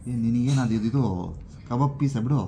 ಏ ನಿನಗೇನು ಅದು ಇದು ಕಬಾಬ್ ಪೀಸ ಬಿಡು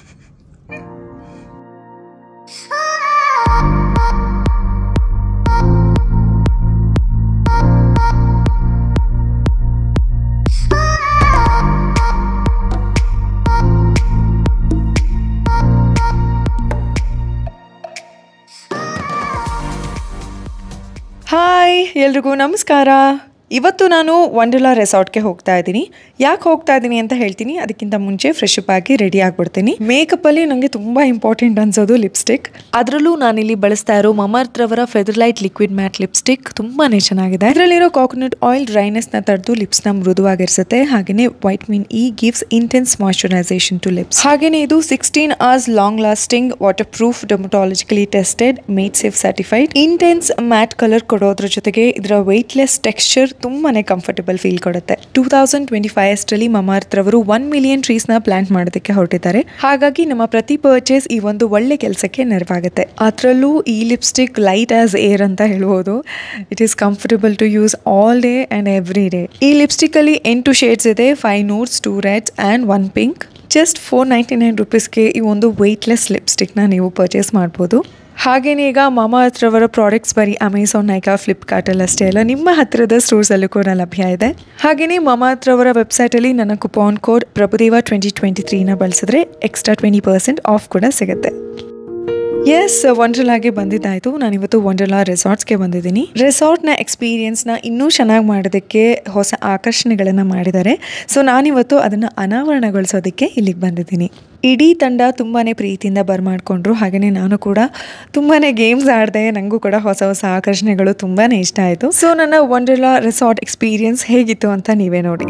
ಹಾಯ್ ಎಲ್ರಿಗೂ ನಮಸ್ಕಾರ ಇವತ್ತು ನಾನು ವಂಡರ್ಲಾ ರೆಸಾರ್ಟ್ಗೆ ಹೋಗ್ತಾ ಇದ್ದೀನಿ ಯಾಕೆ ಹೋಗ್ತಾ ಇದ್ದೀನಿ ಅಂತ ಹೇಳ್ತೀನಿ ಅದಕ್ಕಿಂತ ಮುಂಚೆ ಫ್ರೆಶ್ ಅಪ್ ಆಗಿ ರೆಡಿ ಆಗಿಬಿಡ್ತೀನಿ ಮೇಕಪ್ಪಲ್ಲಿ ನನಗೆ ತುಂಬ ಇಂಪಾರ್ಟೆಂಟ್ ಅನ್ಸೋದು ಲಿಪ್ಸ್ಟಿಕ್ ಅದರಲ್ಲೂ ನಾನಿಲ್ಲಿ ಬಳಸ್ತಾ ಇರೋ ಮಮರ್ತ್ ರವರ feather light liquid matte lipstick ತುಂಬಾನೇ ಚೆನ್ನಾಗಿದೆ ಇದರಲ್ಲಿರೋ ಕಾಕೋನಟ್ ಆಯಿಲ್ ಡ್ರೈನೆಸ್ನ ತಡೆದು ಲಿಪ್ಸ್ನ ಮೃದುವಾಗಿರಿಸುತ್ತೆ ಹಾಗೆಯೇ vitamin E gives intense moisturisation to lips ಹಾಗೆಯೇ ಇದು sixteen hours long lasting waterproof dermatologically tested made safe certified intense matte colour ಕೊಡೋದ್ರ ಜೊತೆಗೆ ಇದರ ವೆಯ್ಟ್ಲೆಸ್ ಟೆಕ್ಸ್ಚರ್ ತುಂಬಾನೇ ಕಂಫರ್ಟಬಲ್ ಫೀಲ್ ಕೊಡುತ್ತೆ ಟೂ ತೌಸಂಡ್ ಟ್ವೆಂಟಿ ಫೈವ್ ಅಷ್ಟರಲ್ಲಿ ಮಮಾರ್ತ್ ರವರು ಒನ್ ಮಿಲಿಯನ್ ಟ್ರೀಸ್ ನ ಪ್ಲಾಂಟ್ ಮಾಡೋದಕ್ಕೆ ಹೊರಟಿದ್ದಾರೆ ಹಾಗಾಗಿ ನಮ್ಮ ಪ್ರತಿ ಪರ್ಚೇಸ್ ಈ ಒಂದು ಒಳ್ಳೆ ಕೆಲಸಕ್ಕೆ ನೆರವಾಗುತ್ತೆ ಅದರಲ್ಲೂ ಈ ಲಿಪ್ಸ್ಟಿಕ್ ಲೈಟ್ ಆಸ್ ಏರ್ ಅಂತ ಹೇಳ್ಬೋದು it is comfortable to use all day and every day ಈ ಲಿಪ್ಸ್ಟಿಕ್ ಅಲ್ಲಿ ಎಂಟು ಶೇಡ್ಸ್ ಇದೆ five nudes two reds and one pink just four ninety nine ರುಪೀಸ್ಗೆ ಈ ಒಂದು ವೆಯ್ಟ್ಲೆಸ್ ಲಿಪ್ಸ್ಟಿಕ್ನ ನೀವು ಪರ್ಚೇಸ್ ಮಾಡ್ಬೋದು ಹಾಗೇನೇ ಈಗ ಮಾಮಾ ಹತ್ರವರ ಪ್ರಾಡಕ್ಟ್ಸ್ ಬರೀ ಅಮೆಝಾನ್ ನೈಕಾ ಫ್ಲಿಪ್ಕಾರ್ಟಲ್ಲಿ ಅಷ್ಟೇ ಅಲ್ಲ ನಿಮ್ಮ ಹತ್ತಿರದ ಸ್ಟೋರ್ಸಲ್ಲೂ ಕೂಡ ಲಭ್ಯ ಇದೆ ಹಾಗೆಯೇ ಮಾಮಾ ಹತ್ರವರ ವೆಬ್ಸೈಟಲ್ಲಿ ನನ್ನ coupon code Prabhudeva twenty twenty ತ್ರೀನ ಬಳಸಿದ್ರೆ ಎಕ್ಸ್ಟ್ರಾ ಟ್ವೆಂಟಿ ಪರ್ಸೆಂಟ್ ಆಫ್ ಕೂಡ ಸಿಗುತ್ತೆ ಎಸ್ ವಂಡರ್ಲಾಗೆ ಬಂದಿದ್ದಾಯಿತು ನಾನಿವತ್ತು ವಂಡರ್ಲಾ ರೆಸಾರ್ಟ್ಸ್ಗೆ ಬಂದಿದ್ದೀನಿ ರೆಸಾರ್ಟ್ನ ಎಕ್ಸ್ಪೀರಿಯನ್ಸ್ನ ಇನ್ನೂ ಚೆನ್ನಾಗಿ ಮಾಡೋದಕ್ಕೆ ಹೊಸ ಆಕರ್ಷಣೆಗಳನ್ನು ಮಾಡಿದ್ದಾರೆ ಸೊ ನಾನಿವತ್ತು ಅದನ್ನು ಅನಾವರಣಗೊಳಿಸೋದಕ್ಕೆ ಇಲ್ಲಿಗೆ ಬಂದಿದ್ದೀನಿ ಇಡೀ ತಂಡ ತುಂಬಾ ಪ್ರೀತಿಯಿಂದ ಬರ್ಮಾಡ್ಕೊಂಡ್ರು ಹಾಗೆಯೇ ನಾನು ಕೂಡ ತುಂಬಾ ಗೇಮ್ಸ್ ಆಡಿದೆ ನನಗೂ ಕೂಡ ಹೊಸ ಹೊಸ ಆಕರ್ಷಣೆಗಳು ತುಂಬಾ ಇಷ್ಟ ಆಯಿತು ಸೊ ನನ್ನ ವಂಡರ್ಲಾ ರೆಸಾರ್ಟ್ ಎಕ್ಸ್ಪೀರಿಯನ್ಸ್ ಹೇಗಿತ್ತು ಅಂತ ನೀವೇ ನೋಡಿ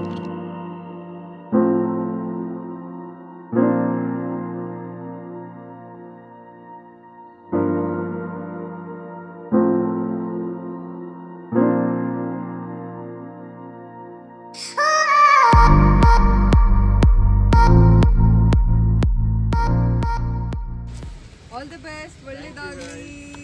ಆಲ್ ದಿ ಬೆಸ್ಟ್ ಒಳ್ಳೇದಾಗಲಿ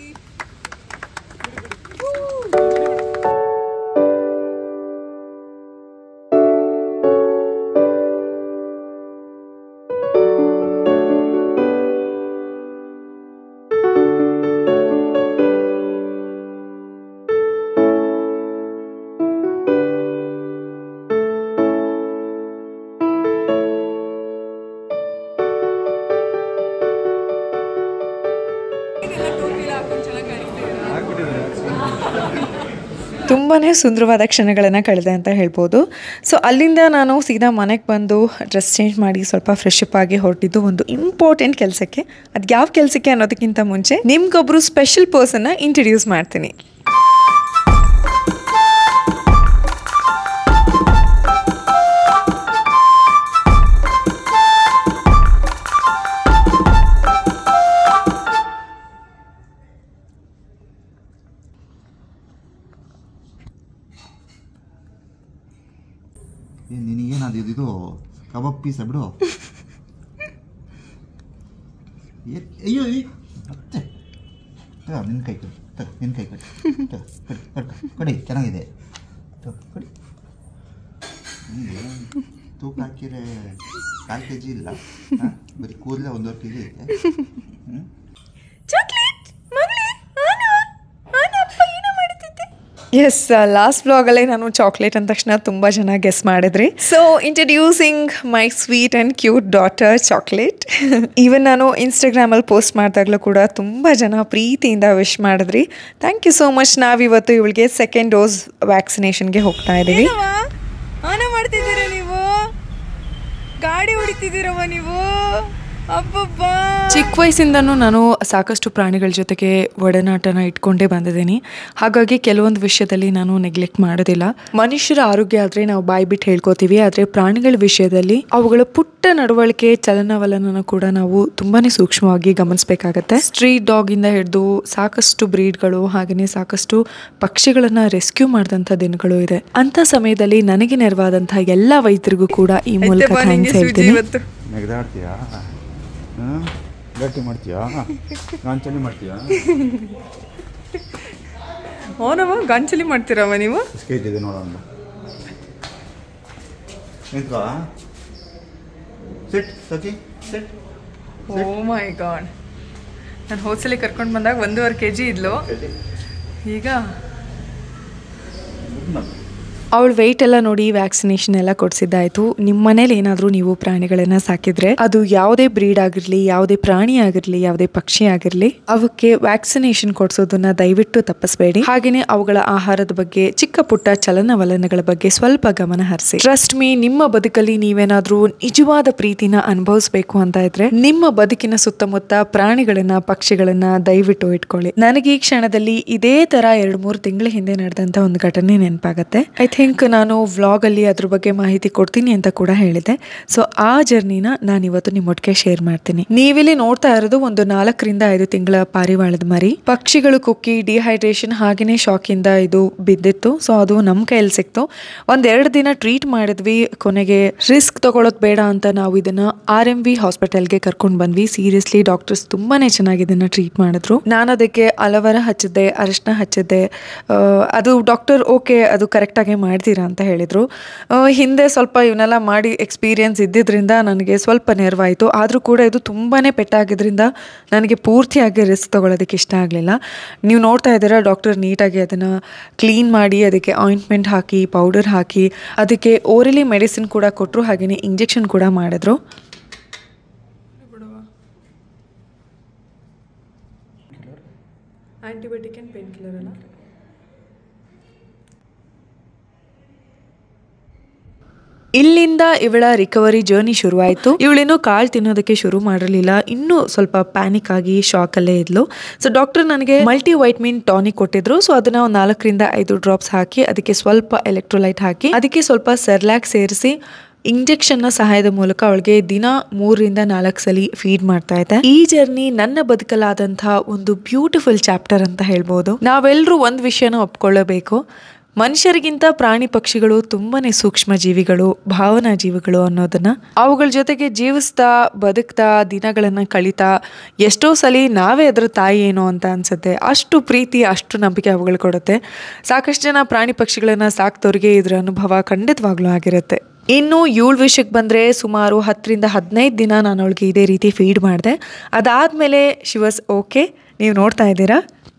ತುಂಬಾ ಸುಂದರವಾದ ಕ್ಷಣಗಳನ್ನು ಕಳೆದೆ ಅಂತ ಹೇಳ್ಬೋದು ಸೊ ಅಲ್ಲಿಂದ ನಾನು ಸೀದಾ ಮನೆಗೆ ಬಂದು ಡ್ರೆಸ್ ಚೇಂಜ್ ಮಾಡಿ ಸ್ವಲ್ಪ ಫ್ರೆಶ್ ಅಪ್ ಆಗಿ ಹೊರಟಿದ್ದು ಒಂದು ಇಂಪಾರ್ಟೆಂಟ್ ಕೆಲಸಕ್ಕೆ ಅದು ಯಾವ ಕೆಲಸಕ್ಕೆ ಅನ್ನೋದಕ್ಕಿಂತ ಮುಂಚೆ ನಿಮ್ಗೊಬ್ರು ಸ್ಪೆಷಲ್ ಪರ್ಸನ್ನ ಇಂಟ್ರಡ್ಯೂಸ್ ಮಾಡ್ತೀನಿ ಏ ನಿನಗೇನು ಅದು ಇದು ಕಬಾಬ್ ಪೀಸ ಬಿಡು ಏ- ಅಯ್ಯೋ ಅಯ್ಯೋ. ಮತ್ತೆ ತಗೋ ನಿನ್ನ ಕೈ ಕೊಡಿ ತಗೋ ನಿನ್ನ ಕೈ ಕೊಡಿ ತಗೋ ಕೊಡಿ ಕೊಡ್ಕೊ ಕೊಡಿ ಚೆನ್ನಾಗಿದೆ ತಗೋ ಕೊಡಿ ನಿಂಗೆ ತೂಕ ಹಾಕಿದ್ರೆ ಕಾಲು ಕೆ ಜಿ ಇಲ್ಲ ಹಾಂ ಬರೀ ಕೂದಲೇ ಒಂದೂವರೆ ಕೆ ಜಿ ಐತೆ ಹ್ಞೂ ಎಸ್ ಲಾಸ್ಟ್ ಬ್ಲಾಗಲ್ಲೇ ನಾನು ಚಾಕ್ಲೇಟ್ ಅಂದ ತಕ್ಷಣ ತುಂಬ ಜನ ಗೆಸ್ ಮಾಡಿದ್ರಿ so introducing my sweet and cute daughter chocolate even ನಾನು ಇನ್ಸ್ಟಾಗ್ರಾಮಲ್ಲಿ ಪೋಸ್ಟ್ ಮಾಡಿದಾಗಲೂ ಕೂಡ ತುಂಬ ಜನ ಪ್ರೀತಿಯಿಂದ ವಿಶ್ ಮಾಡಿದ್ರಿ ಥ್ಯಾಂಕ್ ಯು ಸೋ ಮಚ್ ನಾವಿವತ್ತು ಇವಳಿಗೆ ಸೆಕೆಂಡ್ ಡೋಸ್ ವ್ಯಾಕ್ಸಿನೇಷನ್ಗೆ ಹೋಗ್ತಾ ಇದ್ದೀವಿ ಆನ ಮಾಡ್ತಿದ್ದೀರಾ ನೀವು ಗಾಡಿ ಹೊಡಿತಿದ್ದೀರಮ್ಮ ನೀವು ಅಬ್ಬಬ್ಬಾ ಚಿಕ್ಕ ವಯಸ್ಸಿಂದನೂ ನಾನು ಸಾಕಷ್ಟು ಪ್ರಾಣಿಗಳ ಜೊತೆಗೆ ಒಡನಾಟನ ಇಟ್ಕೊಂಡೇ ಬಂದಿದ್ದೀನಿ ಹಾಗಾಗಿ ಕೆಲವೊಂದು ವಿಷಯದಲ್ಲಿ ನಾನು ನೆಗ್ಲೆಕ್ಟ್ ಮಾಡೋದಿಲ್ಲ ಮನುಷ್ಯರ ಆರೋಗ್ಯ ಆದರೆ ನಾವು ಬಾಯಿ ಬಿಟ್ಟು ಹೇಳ್ಕೊತೀವಿ ಆದರೆ ಪ್ರಾಣಿಗಳ ವಿಷಯದಲ್ಲಿ ಅವುಗಳ ಪುಟ್ಟ ನಡವಳಿಕೆ ಚಲನವಲನ ಕೂಡ ನಾವು ತುಂಬಾನೇ ಸೂಕ್ಷ್ಮವಾಗಿ ಗಮನಿಸಬೇಕಾಗತ್ತೆ ಸ್ಟ್ರೀಟ್ ಡಾಗ್ ಇಂದ ಹಿಡಿದು ಸಾಕಷ್ಟು ಬ್ರೀಡ್ಗಳು ಹಾಗೆಯೇ ಸಾಕಷ್ಟು ಪಕ್ಷಿಗಳನ್ನ ರೆಸ್ಕ್ಯೂ ಮಾಡಿದಂಥ ದಿನಗಳು ಇದೆ ಅಂತ ಸಮಯದಲ್ಲಿ ನನಗೆ ನೆರವಾದಂತಹ ಎಲ್ಲ ವೈದ್ಯರಿಗೂ ಕೂಡ ಈ ಮೂಲಕ ಥ್ಯಾಂಕ್ಸ್ ಹೇಳ್ತೀನಿ ಇವತ್ತು ನೆಗದಾಡ್ತೀಯಾ ಹಾಂ ಗಟ್ಟಿ ಮಾಡ್ತೀಯಾ ನಾನು ಚಳಿ ಮಾಡ್ತೀಯಾ ಅವನಮ್ಮ ಗಂಚಲಿ ಮಾಡ್ತೀರಮ್ಮ ನೀವು ಎಷ್ಟು ಕೆ ಜಿ ಇದೆ ನೋಡೋಣ ನಿಂತ್ಕೋ ಸಿಟ್ ಸಚಿ ಸಿಟ್ ಓ ಮೈ ಗಾಡ್ ನಾನು ಹೋದ್ಸಲಿ ಕರ್ಕೊಂಡು ಬಂದಾಗ ಒಂದೂವರೆ ಕೆ ಜಿ ಇದ್ಲು ಈಗ ಅವಳ ವೆಯ್ಟ್ ಎಲ್ಲ ನೋಡಿ ವ್ಯಾಕ್ಸಿನೇಷನ್ ಎಲ್ಲ ಕೊಡಿಸಿದ್ದಾಯ್ತು ನಿಮ್ಮ ಮನೇಲಿ ಏನಾದರೂ ನೀವು ಪ್ರಾಣಿಗಳನ್ನ ಸಾಕಿದ್ರೆ ಅದು ಯಾವುದೇ ಬ್ರೀಡ್ ಆಗಿರಲಿ ಯಾವುದೇ ಪ್ರಾಣಿ ಆಗಿರಲಿ ಯಾವುದೇ ಪಕ್ಷಿ ಆಗಿರಲಿ ಅವಕ್ಕೆ ವ್ಯಾಕ್ಸಿನೇಷನ್ ಕೊಡಿಸೋದನ್ನ ದಯವಿಟ್ಟು ತಪ್ಪಿಸಬೇಡಿ ಹಾಗೆಯೇ ಅವುಗಳ ಆಹಾರದ ಬಗ್ಗೆ ಚಿಕ್ಕ ಪುಟ್ಟ ಚಲನವಲನಗಳ ಬಗ್ಗೆ ಸ್ವಲ್ಪ ಗಮನ ಹರಿಸಿ ಟ್ರಸ್ಟ್ ಮೀ ನಿಮ್ಮ ಬದುಕಲ್ಲಿ ನೀವೇನಾದ್ರೂ ನಿಜವಾದ ಪ್ರೀತಿನ ಅನುಭವಿಸ್ಬೇಕು ಅಂತ ಇದ್ರೆ ನಿಮ್ಮ ಬದುಕಿನ ಸುತ್ತಮುತ್ತ ಪ್ರಾಣಿಗಳನ್ನ ಪಕ್ಷಿಗಳನ್ನ ದಯವಿಟ್ಟು ಇಟ್ಕೊಳ್ಳಿ ನನಗೆ ಈ ಕ್ಷಣದಲ್ಲಿ ಇದೇ ತರ ಎರಡು ಮೂರು ತಿಂಗಳ ಹಿಂದೆ ನಡೆದಂತ ಒಂದು ಘಟನೆ ನೆನಪಾಗತ್ತೆ ಐ ಥಿಂಕ್ ನಾನು ವ್ಲಾಗ್ ಅಲ್ಲಿ ಅದ್ರ ಬಗ್ಗೆ ಮಾಹಿತಿ ಕೊಡ್ತೀನಿ ಅಂತ ಕೂಡ ಹೇಳಿದೆ ಸೊ ಆ ಜರ್ನಿನ ನಾನು ಇವತ್ತು ನಿಮ್ಮೊಟ್ಟಿಗೆ ಶೇರ್ ಮಾಡ್ತೀನಿ ನೀವಿಲ್ಲಿ ನೋಡ್ತಾ ಇರೋದು ಒಂದು ನಾಲ್ಕರಿಂದ ಐದು ತಿಂಗಳ ಪಾರಿವಾಳದ ಮರಿ ಪಕ್ಷಿಗಳು ಕುಕ್ಕಿ ಡಿಹೈಡ್ರೇಷನ್ ಹಾಗೇನೆ ಶಾಕ್ ಇಂದ ಇದು ಬಿದ್ದಿತ್ತು ಸೊ ಅದು ನಮ್ಮ ಕೈಯಲ್ಲಿ ಸಿಕ್ತು ಒಂದೆರಡು ದಿನ ಟ್ರೀಟ್ ಮಾಡಿದ್ವಿ ಕೊನೆಗೆ ರಿಸ್ಕ್ ತಗೊಳ್ಳೋದು ಬೇಡ ಅಂತ ನಾವು ಇದನ್ನ ಆರ್ ಎಂ ವಿ ಹಾಸ್ಪಿಟಲ್ಗೆ ಕರ್ಕೊಂಡು ಬಂದ್ವಿ ಸೀರಿಯಸ್ಲಿ ಡಾಕ್ಟರ್ಸ್ ತುಂಬಾನೇ ಚೆನ್ನಾಗಿ ಇದನ್ನ ಟ್ರೀಟ್ ಮಾಡಿದ್ರು ನಾನು ಅದಕ್ಕೆ ಅಲವರ ಹಚ್ಚಿದ್ದೆ ಅರಿಶಿನ ಹಚ್ಚಿದ್ದೆ ಆ, ಅದು ಡಾಕ್ಟರ್ ಓಕೆ ಅದು ಕರೆಕ್ಟಾಗಿ ಮಾಡ್ತೀರಾ ಅಂತ ಹೇಳಿದರು ಹಿಂದೆ ಸ್ವಲ್ಪ ಇವನ್ನೆಲ್ಲ ಮಾಡಿ ಎಕ್ಸ್ಪೀರಿಯನ್ಸ್ ಇದ್ದಿದ್ರಿಂದ ನನಗೆ ಸ್ವಲ್ಪ ನೆರವಾಯಿತು ಆದರೂ ಕೂಡ ಇದು ತುಂಬಾ ಪೆಟ್ಟಾಗಿದ್ರಿಂದ ನನಗೆ ಪೂರ್ತಿಯಾಗಿ ರಿಸ್ಕ್ ತೊಗೊಳೋದಕ್ಕೆ ಇಷ್ಟ ಆಗಲಿಲ್ಲ ನೀವು ನೋಡ್ತಾ ಇದ್ದೀರಾ ಡಾಕ್ಟರ್ ನೀಟಾಗಿ ಅದನ್ನು ಕ್ಲೀನ್ ಮಾಡಿ ಅದಕ್ಕೆ ಆಯಿಂಟ್ಮೆಂಟ್ ಹಾಕಿ ಪೌಡರ್ ಹಾಕಿ ಅದಕ್ಕೆ ಓರಲಿ ಮೆಡಿಸಿನ್ ಕೂಡ ಕೊಟ್ಟರು ಹಾಗೆಯೇ ಇಂಜೆಕ್ಷನ್ ಕೂಡ ಮಾಡಿದ್ರು ಆಂಟಿಬಯೋಟಿಕ್ ಆ್ಯಂಡ್ ಪೇನ್ ಕಿಲ್ಲರ್ ಅಲ್ಲ ಇಲ್ಲಿಂದ ಇವಳ ರಿಕವರಿ ಜರ್ನಿ ಶುರುವಾಯಿತು ಇವಳಿನ್ನೂ ಕಾಳು ತಿನ್ನೋದಕ್ಕೆ ಶುರು ಮಾಡಿರಲಿಲ್ಲ ಇನ್ನೂ ಸ್ವಲ್ಪ ಪ್ಯಾನಿಕ್ ಆಗಿ ಶಾಕಲ್ಲೇ ಇದ್ಲು ಸೊ ಡಾಕ್ಟರ್ ನನಗೆ ಮಲ್ಟಿ ವೈಟ್ಮಿನ್ ಟಾನಿಕ್ ಕೊಟ್ಟಿದ್ರು ಸೊ ಅದನ್ನ ಒಂದು ನಾಲ್ಕರಿಂದ ಐದು ಡ್ರಾಪ್ಸ್ ಹಾಕಿ ಅದಕ್ಕೆ ಸ್ವಲ್ಪ ಎಲೆಕ್ಟ್ರೋಲೈಟ್ ಹಾಕಿ ಅದಕ್ಕೆ ಸ್ವಲ್ಪ ಸೆರ್ಲ್ಯಾಕ್ ಸೇರಿಸಿ ಇಂಜೆಕ್ಷನ್ನ ಸಹಾಯದ ಮೂಲಕ ಅವಳಿಗೆ ದಿನ ಮೂರರಿಂದ ನಾಲ್ಕು ಸಲ ಫೀಡ್ ಮಾಡ್ತಾ ಇದ್ದೆ ಈ ಜರ್ನಿ ನನ್ನ ಬದುಕಲಾದಂತಹ ಒಂದು ಬ್ಯೂಟಿಫುಲ್ ಚಾಪ್ಟರ್ ಅಂತ ಹೇಳ್ಬೋದು ನಾವೆಲ್ಲರೂ ಒಂದು ವಿಷಯನ ಒಪ್ಕೊಳ್ಳಬೇಕು ಮನುಷ್ಯರಿಗಿಂತ ಪ್ರಾಣಿ ಪಕ್ಷಿಗಳು ತುಂಬಾನೇ ಸೂಕ್ಷ್ಮ ಜೀವಿಗಳು ಭಾವನಾ ಜೀವಿಗಳು ಅನ್ನೋದನ್ನ ಅವುಗಳ ಜೊತೆಗೆ ಜೀವಿಸ್ತಾ ಬದುಕ್ತಾ ದಿನಗಳನ್ನ ಕಳೀತಾ ಎಷ್ಟೋ ಸಲ ನಾವೇ ಅದ್ರ ತಾಯಿ ಏನೋ ಅಂತ ಅನ್ಸುತ್ತೆ ಅಷ್ಟು ಪ್ರೀತಿ ಅಷ್ಟು ನಂಬಿಕೆ ಅವುಗಳು ಕೊಡುತ್ತೆ ಸಾಕಷ್ಟು ಜನ ಪ್ರಾಣಿ ಪಕ್ಷಿಗಳನ್ನ ಸಾಕ್ದವ್ರಿಗೆ ಇದ್ರ ಅನುಭವ ಖಂಡಿತವಾಗ್ಲೂ ಆಗಿರುತ್ತೆ ಇನ್ನು ಏಳು ವಿಷಯಕ್ಕೆ ಬಂದರೆ ಸುಮಾರು ಹತ್ತರಿಂದ ಹದಿನೈದು ದಿನ ನಾನು ಅವಳಿಗೆ ಇದೇ ರೀತಿ ಫೀಡ್ ಮಾಡಿದೆ ಅದಾದಮೇಲೆ ಶಿ ವಾಸ್ ಓಕೆ ನೀವು ನೋಡ್ತಾ ಇದ್ದೀರಾ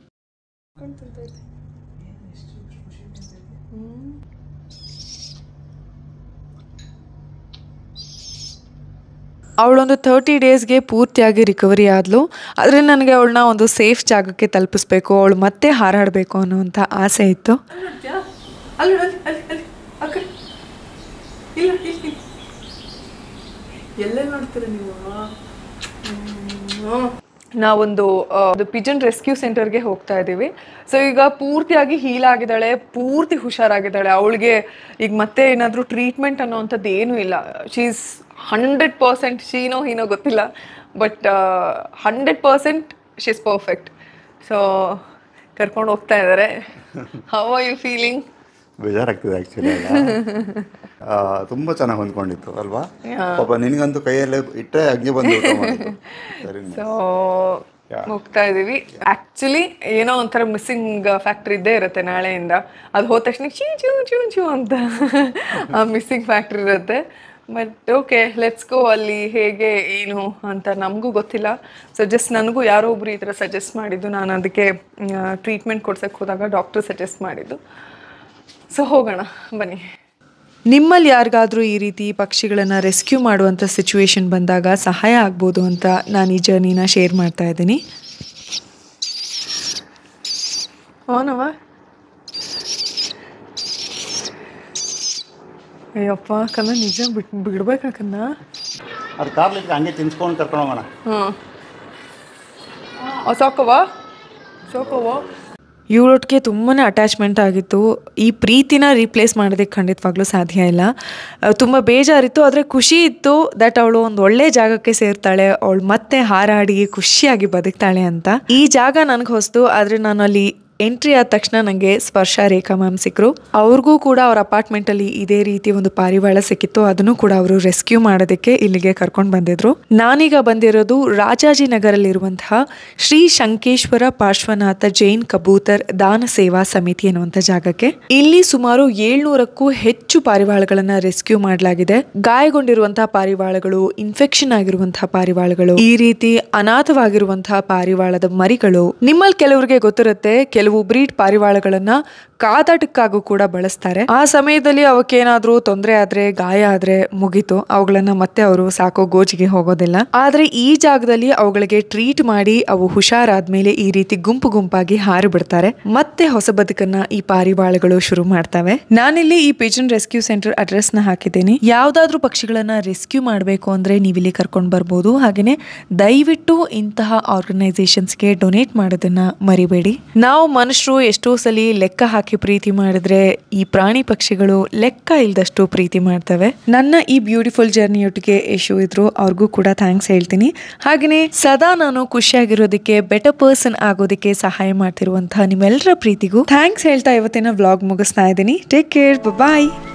ಅವಳೊಂದು ತರ್ಟಿ ಡೇಸ್ಗೆ ಪೂರ್ತಿಯಾಗಿ ರಿಕವರಿ ಆದ್ಲು ಆದರೆ ನನಗೆ ಅವಳನ್ನ ಒಂದು ಸೇಫ್ ಜಾಗಕ್ಕೆ ತಲುಪಿಸ್ಬೇಕು ಅವಳು ಮತ್ತೆ ಹಾರಾಡಬೇಕು ಅನ್ನುವಂಥ ಆಸೆ ಇತ್ತು ಅಲ್ಲಿ ಅಲ್ಲಿ ಅಲ್ಲಿ ಅಲ್ಲಿ ಆ ಕಡೆ ಇಲ್ಲ ಇಲ್ಲಿ ಎಲ್ಲೆಲ್ಲಿ ನೋಡ್ತೀರ ನೀವು ಹ್ಮ್. ನಾವೊಂದು ಆ, ಒಂದು ಪಿಜನ್ ರೆಸ್ಕ್ಯೂ ಸೆಂಟರ್ಗೆ ಹೋಗ್ತಾ ಇದ್ದೀವಿ ಸೊ ಈಗ ಪೂರ್ತಿಯಾಗಿ ಹೀಲ್ ಆಗಿದ್ದಾಳೆ ಪೂರ್ತಿ ಹುಷಾರಾಗಿದ್ದಾಳೆ ಅವಳಿಗೆ ಈಗ ಮತ್ತೆ ಏನಾದರೂ ಟ್ರೀಟ್ಮೆಂಟ್ ಅನ್ನೋವಂಥದ್ದು ಏನೂ ಇಲ್ಲ ಶೀಸ್ ಹಂಡ್ರೆಡ್ ಪರ್ಸೆಂಟ್ ಶೀನೋ ಹೀನೋ ಗೊತ್ತಿಲ್ಲ but hundred percent she's perfect so ಕರ್ಕೊಂಡು ಹೋಗ್ತಾ ಇದ್ದಾರೆ ಹೌ ಆರ್ ಯು ಫೀಲಿಂಗ್ ಬೇಜಾರಾಗ್ತಿದೆ ಆ್ಯಕ್ಚುಲಿ ತುಂಬ ಚೆನ್ನಾಗಿ ಹೊಂದ್ಕೊಂಡಿತ್ತು ಅಲ್ವಾ ಪಾಪ ನಿನಗಂತೂ ಕೈಯಲ್ಲೇ ಇಟ್ಟರೆ ಹಂಗೆ ಬಂದು ಊಟ ಮಾಡಿದ್ದು ಸರಿ ಸೊ ಹೋಗ್ತಾ ಇದೀವಿ ಆಕ್ಚುಲಿ ಏನೋ ಒಂಥರ ಮಿಸ್ಸಿಂಗ್ ಫ್ಯಾಕ್ಟ್ರಿ ಇದ್ದೇ ಇರುತ್ತೆ ನಾಳೆಯಿಂದ ಅದು ಹೋದ ತಕ್ಷಣ ಚೀ ಚೂ ಚೂ ಚೂ ಅಂತ ಆ ಮಿಸ್ಸಿಂಗ್ ಫ್ಯಾಕ್ಟ್ರಿ ಇರುತ್ತೆ ಬಟ್ ಓಕೆ ಲೆಟ್ಸ್ ಗೋ ಅಲ್ಲಿ ಹೇಗೆ ಏನು ಅಂತ ನಮಗೂ ಗೊತ್ತಿಲ್ಲ ಸೊ ಜಸ್ಟ್ ನನಗೂ ಯಾರೋ ಒಬ್ರು ಈ ಥರ ಸಜೆಸ್ಟ್ ಮಾಡಿದ್ದು ನಾನು ಅದಕ್ಕೆ ಟ್ರೀಟ್ಮೆಂಟ್ ಕೊಡ್ಸಕ್ಕೆ ಹೋದಾಗ ಡಾಕ್ಟರ್ ಸಜೆಸ್ಟ್ ಮಾಡಿದ್ದು ಸೊ ಹೋಗೋಣ ಬನ್ನಿ ನಿಮ್ಮಲ್ಲಿ ಯಾರಿಗಾದ್ರೂ ಈ ರೀತಿ ಪಕ್ಷಿಗಳನ್ನು ರೆಸ್ಕ್ಯೂ ಮಾಡುವಂಥ ಸಿಚುವೇಶನ್ ಬಂದಾಗ ಸಹಾಯ ಆಗ್ಬೋದು ಅಂತ ನಾನು ಈ ಜರ್ನಿನ ಶೇರ್ ಮಾಡ್ತಾ ಇದ್ದೀನಿ ಅವನವ ಅಯ್ಯಪ್ಪ ಕನ್ನ ನಿಜ ಬಿಟ್ ಬಿಡ್ಬೇಕನ್ನ ಅದು ಕಾರ್ಲಿಕ್ಕೆ ಹಂಗೆ ತಿನ್ಸ್ಕೊಂಡು ಕರ್ಕೊಂಡು ಹೋಗೋಣ ಹ್ಞೂ ಸಾಕವ್ವ ಸಾಕವ್ವ ಇವಳೊಟ್ಟಿಗೆ ತುಂಬಾ ಅಟ್ಯಾಚ್ಮೆಂಟ್ ಆಗಿತ್ತು ಈ ಪ್ರೀತಿನ ರೀಪ್ಲೇಸ್ ಮಾಡೋದಕ್ಕೆ ಖಂಡಿತವಾಗ್ಲೂ ಸಾಧ್ಯ ಇಲ್ಲ ತುಂಬ ಬೇಜಾರಿತ್ತು ಆದರೆ ಖುಷಿ ಇತ್ತು ದಟ್ ಅವಳು ಒಂದು ಒಳ್ಳೆ ಜಾಗಕ್ಕೆ ಸೇರ್ತಾಳೆ ಅವಳು ಮತ್ತೆ ಹಾರಾಡಿ ಖುಷಿಯಾಗಿ ಬದುಕ್ತಾಳೆ ಅಂತ ಈ ಜಾಗ ನನಗೆ ಹೊಸ್ತು ಆದರೆ ನಾನು ಅಲ್ಲಿ ಎಂಟ್ರಿ ಆದ ತಕ್ಷಣ ನನಗೆ ಸ್ಪರ್ಶ ರೇಖಾ ಮ್ಯಾಮ್ ಸಿಕ್ಕರು ಅವ್ರಿಗೂ ಕೂಡ ಅವ್ರ ಅಪಾರ್ಟ್ಮೆಂಟಲ್ಲಿ ಇದೇ ರೀತಿ ಒಂದು ಪಾರಿವಾಳ ಸಿಕ್ಕಿತ್ತು ಅದನ್ನು ಕೂಡ ಅವರು ರೆಸ್ಕ್ಯೂ ಮಾಡೋದಕ್ಕೆ ಇಲ್ಲಿಗೆ ಕರ್ಕೊಂಡು ಬಂದಿದ್ರು ನಾನೀಗ ಬಂದಿರೋದು ರಾಜಾಜಿನಗರಲ್ಲಿರುವಂತಹ ಶ್ರೀ ಶಂಕೇಶ್ವರ ಪಾರ್ಶ್ವನಾಥ ಜೈನ್ ಕಬೂತರ್ ದಾನ ಸೇವಾ ಸಮಿತಿ ಅನ್ನುವಂಥ ಜಾಗಕ್ಕೆ ಇಲ್ಲಿ ಸುಮಾರು ಏಳ್ನೂರಕ್ಕೂ ಹೆಚ್ಚು ಪಾರಿವಾಳಗಳನ್ನ ರೆಸ್ಕ್ಯೂ ಮಾಡಲಾಗಿದೆ ಗಾಯಗೊಂಡಿರುವಂತಹ ಪಾರಿವಾಳಗಳು ಇನ್ಫೆಕ್ಷನ್ ಆಗಿರುವಂತಹ ಪಾರಿವಾಳಗಳು ಈ ರೀತಿ ಅನಾಥವಾಗಿರುವಂತಹ ಪಾರಿವಾಳದ ಮರಿಗಳು ನಿಮ್ಮಲ್ಲಿ ಕೆಲವರಿಗೆ ಗೊತ್ತಿರುತ್ತೆ ಕೆಲವು ಬ್ರೀಡ್ ಪಾರಿವಾಳಗಳನ್ನ ಕಾದಾಟಕ್ಕಾಗೂ ಕೂಡ ಬಳಸ್ತಾರೆ ಆ ಸಮಯದಲ್ಲಿ ಅವಕ್ಕೇನಾದ್ರೂ ತೊಂದರೆ ಆದ್ರೆ ಗಾಯ ಆದ್ರೆ ಮುಗೀತು ಅವುಗಳನ್ನ ಮತ್ತೆ ಅವರು ಸಾಕೋ ಗೋಜಿಗೆ ಹೋಗೋದಿಲ್ಲ ಆದ್ರೆ ಈ ಜಾಗದಲ್ಲಿ ಅವುಗಳಿಗೆ ಟ್ರೀಟ್ ಮಾಡಿ ಅವು ಹುಷಾರಾದ್ಮೇಲೆ ಈ ರೀತಿ ಗುಂಪು ಗುಂಪಾಗಿ ಹಾರಿ ಬಿಡ್ತಾರೆ ಮತ್ತೆ ಹೊಸ ಬದುಕನ್ನ ಈ ಪಾರಿವಾಳಗಳು ಶುರು ಮಾಡ್ತವೆ ನಾನಿಲ್ಲಿ ಈ ಪಿಜನ್ ರೆಸ್ಕ್ಯೂ ಸೆಂಟರ್ ಅಡ್ರೆಸ್ ನ ಹಾಕಿದ್ದೀನಿ ಯಾವ್ದಾದ್ರೂ ಪಕ್ಷಿಗಳನ್ನ ರೆಸ್ಕ್ಯೂ ಮಾಡಬೇಕು ಅಂದ್ರೆ ನೀವು ಇಲ್ಲಿ ಕರ್ಕೊಂಡು ಬರ್ಬೋದು ಹಾಗೇನೆ ದಯವಿಟ್ಟು ಇಂತಹ ಆರ್ಗನೈಸೇಷನ್ಸ್ಗೆ ಡೊನೇಟ್ ಮಾಡೋದನ್ನ ಮರಿಬೇಡಿ ನಾವು ಮನುಷ್ಯರು ಎಷ್ಟೋ ಸಲಿ ಲೆಕ್ಕ ಹಾಕಿ ಪ್ರೀತಿ ಮಾಡಿದ್ರೆ ಈ ಪ್ರಾಣಿ ಪಕ್ಷಿಗಳು ಲೆಕ್ಕ ಇಲ್ದಷ್ಟು ಪ್ರೀತಿ ಮಾಡ್ತವೆ ನನ್ನ ಈ ಬ್ಯೂಟಿಫುಲ್ ಜರ್ನಿಯೊಟ್ಟಿಗೆ ಯಶು ಇದ್ರು ಅವ್ರಿಗೂ ಕೂಡ ಥ್ಯಾಂಕ್ಸ್ ಹೇಳ್ತೀನಿ ಹಾಗೆಯೇ ಸದಾ ನಾನು ಖುಷಿಯಾಗಿರೋದಕ್ಕೆ ಬೆಟರ್ ಪರ್ಸನ್ ಆಗೋದಕ್ಕೆ ಸಹಾಯ ಮಾಡ್ತಿರುವಂತಹ ನಿಮ್ಮೆಲ್ಲರ ಪ್ರೀತಿಗೂ ಥ್ಯಾಂಕ್ಸ್ ಹೇಳ್ತಾ ಇವತ್ತಿನ ವ್ಲಾಗ್ ಮುಗಿಸ್ತಾ ಇದ್ದೀನಿ ಟೇಕ್ ಕೇರ್ ಬಾಯ್